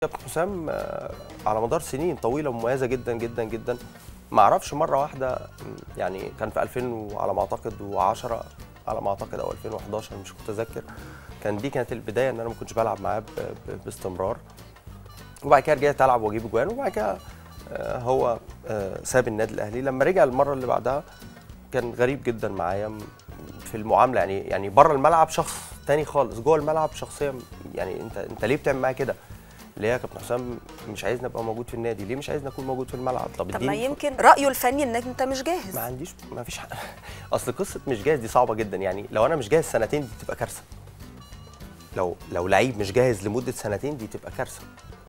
كابتن حسام آه، على مدار سنين طويله مميزه جدا جدا جدا ما اعرفش مره واحده م، يعني كان في 2000 على ما اعتقد و10 على ما اعتقد او 2011 مش متذكر كان دي كانت البدايه ان انا ما كنتش بلعب معاه ب- ب- باستمرار وبعد كده رجعت العب واجيب اجوان وبعد كده آه، هو آه، ساب النادي الاهلي لما رجع المره اللي بعدها كان غريب جدا معايا م- في المعامله يعني يعني بره الملعب شخص تاني خالص جوه الملعب شخصيه م- يعني انت انت ليه بتعمل معايا كده؟ ليه يا كابتن حسام مش عايزني ابقى موجود في النادي؟ ليه مش عايزني اكون موجود في الملعب؟ طب طب ما اديني يمكن رايه الفني انك انت مش جاهز ما عنديش ما فيش حق. اصل قصه مش جاهز دي صعبه جدا يعني لو انا مش جاهز سنتين دي تبقى كارثه لو لو لعيب مش جاهز لمده سنتين دي تبقى كارثه